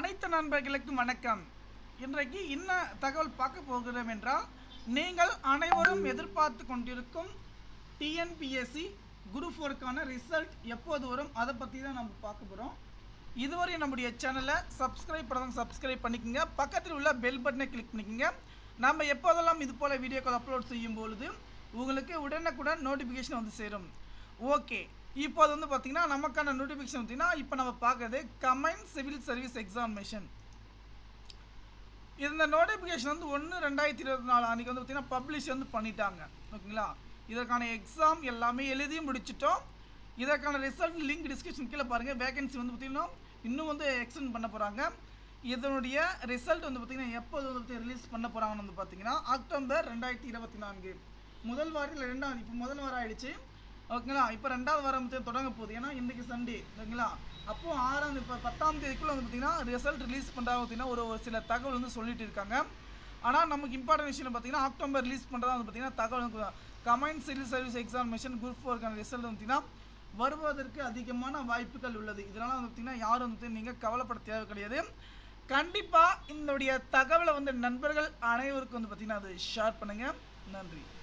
அனைத்து நண்பர்களுக்கும் வணக்கம் இன்றைக்கு என்ன தகவல் பார்க்க போகிறோம் என்றால் நீங்கள் அனைவரும் எதிர்பார்த்து கொண்டிருக்கும் டிஎன்பிஎஸ்சி குரூப் ஃபோருக்கான ரிசல்ட் எப்போது வரும் அதை பற்றி தான் நம்ம பார்க்க போகிறோம் இதுவரை நம்முடைய சேனலை சப்ஸ்கிரைப் பண்ணாதவங்க சப்ஸ்கிரைப் பண்ணிக்கோங்க பக்கத்தில் உள்ள பெல் பட்டனை கிளிக் பண்ணிக்கோங்க நம்ம எப்போதெல்லாம் இது போல் வீடியோக்கள் அப்லோட் செய்யும் பொழுது உங்களுக்கு உடனுக்குடன் நோட்டிஃபிகேஷன் வந்து சேரும் ஓகே இப்போது வந்து பார்த்தீங்கன்னா நமக்கான நோட்டிஃபிகேஷன் பார்த்தீங்கன்னா இப்போ நம்ம பார்க்குறது கமைன் சிவில் சர்வீஸ் எக்ஸாமினேஷன் இந்த நோட்டிஃபிகேஷன் வந்து ஒன்று ரெண்டாயிரத்தி இருபத்தி நாலு அன்றைக்கி வந்து பார்த்தீங்கன்னா பப்ளிஷ் வந்து பண்ணிட்டாங்க ஓகேங்களா இதற்கான எக்ஸாம் எல்லாமே எழுதி முடிச்சிட்டோம் இதற்கான ரிசல்ட் லிங்க் டிஸ்கிரிப்ஷன் கீழே பாருங்கள் வேகன்சி வந்து பார்த்தீங்கன்னா இன்னும் வந்து எக்ஸ்டெண்ட் பண்ண போகிறாங்க இதனுடைய ரிசல்ட் வந்து பார்த்தீங்கன்னா எப்போது வந்து ரிலீஸ் பண்ண போகிறாங்கன்னு வந்து பார்த்தீங்கன்னா அக்டோபர் ரெண்டாயிரத்தி இருபத்தி நான்கு முதல் வாரத்தில் ரெண்டாவது இப்போ முதல் வாரம் ஆயிடுச்சு ஓகேங்களா இப்போ ரெண்டாவது வாரம் வந்து தொடங்க போகுது ஏன்னா இன்றைக்கி சண்டே ஓகேங்களா அப்போ ஆறாம் இப்போ பத்தாம் தேதிக்குள்ளே வந்து பார்த்தீங்கன்னா ரிசல்ட் ரிலீஸ் பண்ணுறாங்க பார்த்தீங்கன்னா ஒரு ஒரு சில தகவல் வந்து சொல்லிட்டு இருக்காங்க ஆனால் நமக்கு இம்பார்ட்டன்ட் விஷயம் பார்த்தீங்கன்னா அக்டோபர் ரிலீஸ் பண்ணுறதா வந்து பார்த்தீங்கன்னா தகவல் வந்து கமைன் சிவில் சர்வீஸ் எக்ஸாமினேஷன் குரூப் ஃபோருக்கான ரிசல்ட் வந்து பார்த்தீங்கன்னா வருவதற்கு அதிகமான வாய்ப்புகள் உள்ளது இதனால் வந்து பார்த்தீங்கன்னா யாரும் வந்து நீங்கள் கவலைப்பட தேவை கிடையாது கண்டிப்பாக இதனுடைய தகவலை வந்து நண்பர்கள் அனைவருக்கும் வந்து பார்த்தீங்கன்னா அது ஷேர் பண்ணுங்கள் நன்றி